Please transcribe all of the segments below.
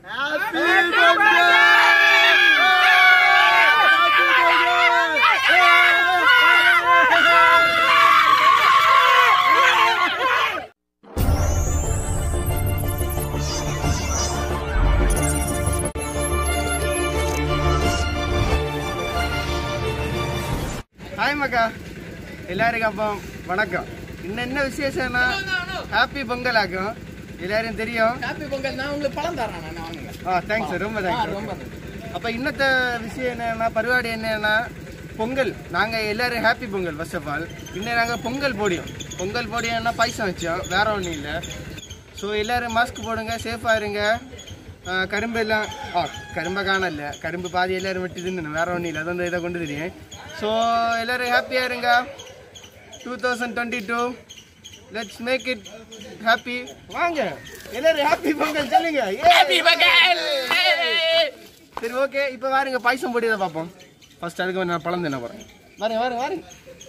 Hi மக்கா எல்லாருக்கும் அப்போ வணக்கம் இன்னும் என்ன விசேஷம்னா ஹாப்பி பொங்கல் ஆகும் எல்லாரும் தெரியும் ஹாப்பி பொங்கல் நான் உங்களுக்கு பழம் தரேன் நான் வாங்குங்க ஆ தேங்க்ஸ் ரொம்ப ஆ, தேங்க்ஸ் ரொம்ப நன்றி. அப்போ இன்னத்த விஷயம் என்னன்னா பரிபாடி என்னன்னா பொங்கல் நாங்கள் எல்லாரும் happy Pongal first of all இன்னும் நாங்கள் பொங்கல் போடியோம் பொங்கல் போடியோம்னா பைசா வச்சோம் வேற ஒன்றும் இல்லை ஸோ எல்லாரும் மாஸ்க் போடுங்க சேஃபாக இருங்க ஆ, கரும்பு எல்லாம் ஆ கரும்பை காணல கரும்பு பாதி எல்லாரும் வெட்டி தின்னு வேற ஒன்றும் இல்லை அது வந்து இதை கொண்டு தெரியும் ஸோ எல்லாரும் ஹாப்பியாக இருங்க two thousand twenty two let's make it happy வாங்க எல்லாரும் ஹாப்பி பொங்கல் சொல்லுங்க ஹாப்பி பொங்கல் சரி ஓகே இப்போ வாருங்க பாயசம் போட்டு இதை பார்ப்போம் ஃபர்ஸ்ட் அதுக்கு நான் பழம் தின்ன போகிறேன் வாருங்க வாருங்க வாருங்க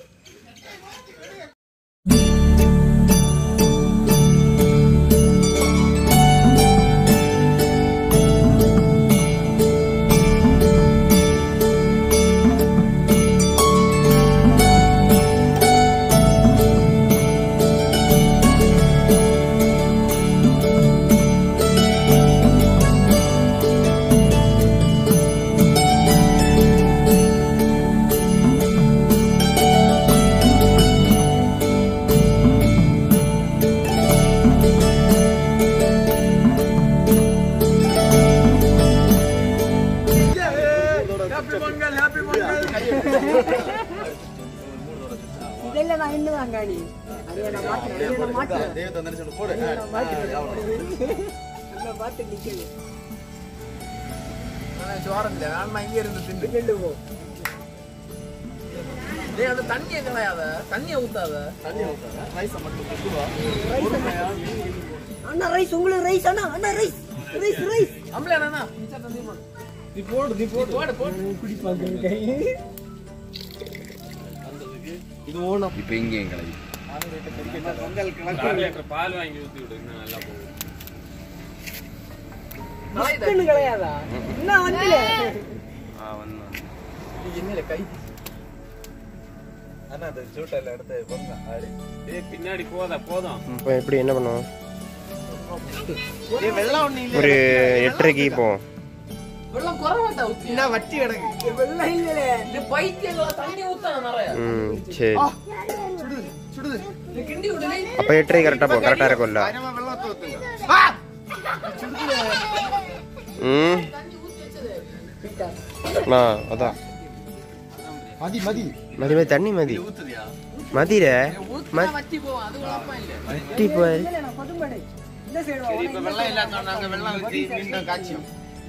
இதெல்லாம் நான் இன்னும் காணி அதே நான் மாட்டேன் அதே நான் மாட்டேன் நம்ம பார்த்து நிக்கல நான் சோரம் இல்லை வேணுமா இங்கே இருந்து திண்டு நின்று போ டேய் அந்த தண்ணியை கிடையாத தண்ணியை ஊத்தாத அண்ணா ரைஸ் உங்களுக்கு ரைஸ் அண்ணா அண்ணா ரைஸ் ரைஸ் ரைஸ் அம்பளை அண்ணா மிச்சம் தண்ணி போடு நீ போடு நீ போடு போடு போடு குடிப்பாங்க கை இப்போ இங்கேயும் கிளம்பி மஸ்கன்னு கிடையாதா என்ன வண்டியில என்னல கை இப்போ எப்படி என்ன பண்ணுவோம் ஏய், வெள்ளம் ஒன்றும் இல்லை ஒரு எட்டரைக்கு போவோம் வெள்ளம் குறவாட்டா ஊத்தி என்ன வட்டி கிடக்கு வெள்ளம் இல்லையே இந்த பைத்தியங்களா தண்ணி ஊத்தான நிறைய ம் சரி சுடுது சுடுது நீ கிண்டி விடுனே அப்போ எட்டரைக்கு கரெக்டாக போ கரெக்டாக இருக்கும்ல பயமா வெள்ளம் தோத்துங்க ம் ஆ அதான் மதி மதி மதி மதி தண்ணி மதி மதிர ஊத்துனா வத்தி போவோம் அது குழப்பம் இல்ல மத்தி போய் இல்ல நான் பதும்படை இந்த சைடு சரி இப்போ வெள்ளம் இல்லாத நாங்கள் வெள்ளம் ஊற்றி மீண்டும் காய்ச்சியும்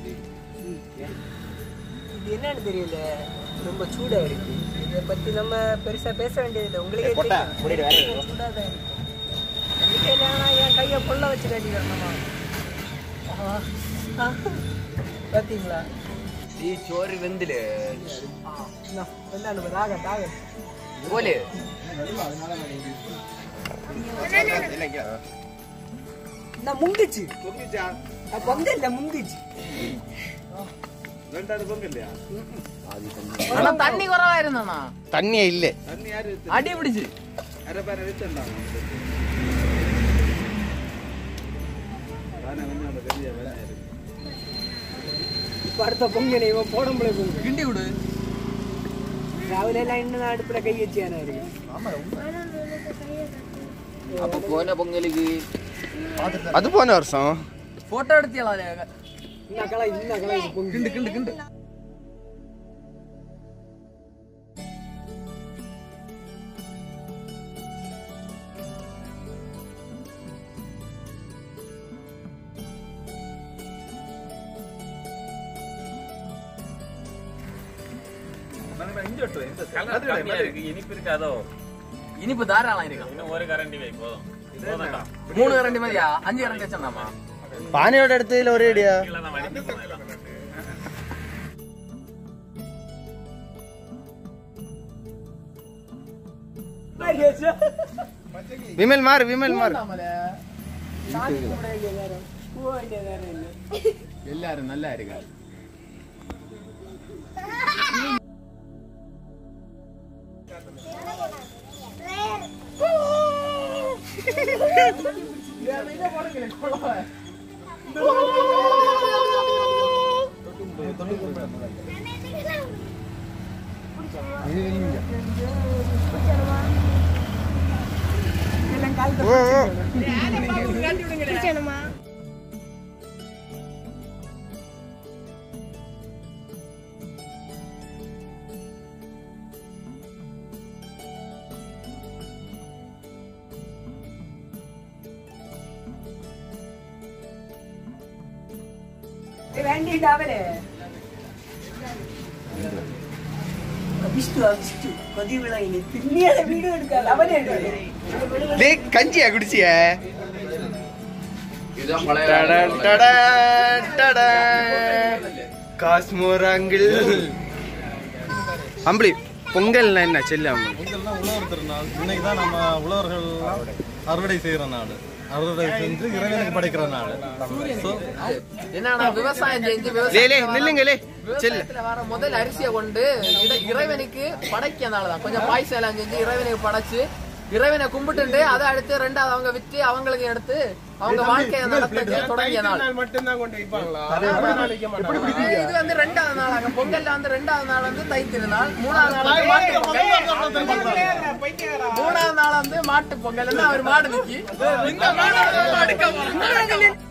இது என்னன்னு தெரியல ரொம்ப சூடா இருக்கு இதை பத்தி நம்ம பெருசா பேச வேண்டியதில்லை உங்களுக்கே தெரியும் சூடாதான் இருக்கு நம்பிக்கை இல்லைன்னா என் கையை பொல்ல வச்சு காட்டிக்கிறேன் பாத்தீங்களா நீ சோறு வெந்துல என்ன தாக தாக போலே நான் முங்கிச்சு நான் பொங்கல் இல்ல முங்கிச்சு ஆனா தண்ணி குறவா இருந்தானா தண்ணியே இல்லை அடி பிடிச்சு இப்ப அடுத்த பொங்கல் இவன் போட முடியல பொங்கல் கிண்டி விடு ராவில எல்லாம் இன்னும் அடுப்புல கை வச்சியானா இருக்கு அப்ப போன பொங்கலுக்கு அது போன வருஷம் போட்டோ எடுத்தியலா இன்னும் கலை இன்னும் கலை இது பொங்கல் கிண்டு கிண்டு கிண்டு இனிப்பு தாராளம் இருக்கும் இன்னும் ஒரு கரண்டி வை போதும் மூணு கரண்டி மதியா அஞ்சு கரண்டி வச்சோம்டாமா பானையோட இடத்துல ஒரே அடியா விமல் மாறு விமல் மாறு எல்லாரும் நல்லா இருக்கா വേണ്ടിട്ടാവലേ വിഷ്ണു വിഷ്ണു കൊതിവിള ഇനി പിന്നീട് വീഡിയോ എടുക്കാൻ അവനെ டேய் கஞ்சியா குடிச்சிய இதுதான் பழைய டடன், டடன், டடன். காஸ்மோராங்கிள் அம்பளி பொங்கல்னா என்ன செல்லு அம்பளி பொங்கல்னா உழவர் திருநாள் இன்னைக்கு தான் நம்ம உழவர்கள் அறுவடை செய்யற நாள் அறுவடை செஞ்சு இறைவனுக்கு படைக்கிற நாள் ஸோ என்னன்னா விவசாயம் செஞ்சு லே விவசாயம் லே நில்லுங்க லே செல்லு விவசாயத்துல வர முதல் அரிசியை கொண்டு இட- இறைவனுக்கு படைக்கிறதுனாலதான் கொஞ்சம் பாய்ச்சல் எல்லாம் செஞ்சு இறைவனுக்கு படைச்சு இறைவனை கும்பிட்டுட்டு அதை அடுத்து ரெண்டாவது அவங்க வித்து அவங்களுக்கு எடுத்து அவங்க வாழ்க்கையை நடத்த தொடங்கிய நாள் மட்டும்தான் கொண்டு வைப்பாங்களா இது வந்து ரெண்டாவது நாள் அங்க பொங்கல்ல வந்து ரெண்டாவது நாள் வந்து தை திருநாள் மூணாவது நாள் வந்து மாட்டு பொங்கல் மூணாவது நாள் வந்து மாட்டு பொங்கல் அவர் மாடு நிக்கி இந்த மாடு வந்து அடுக்க போறாங்க.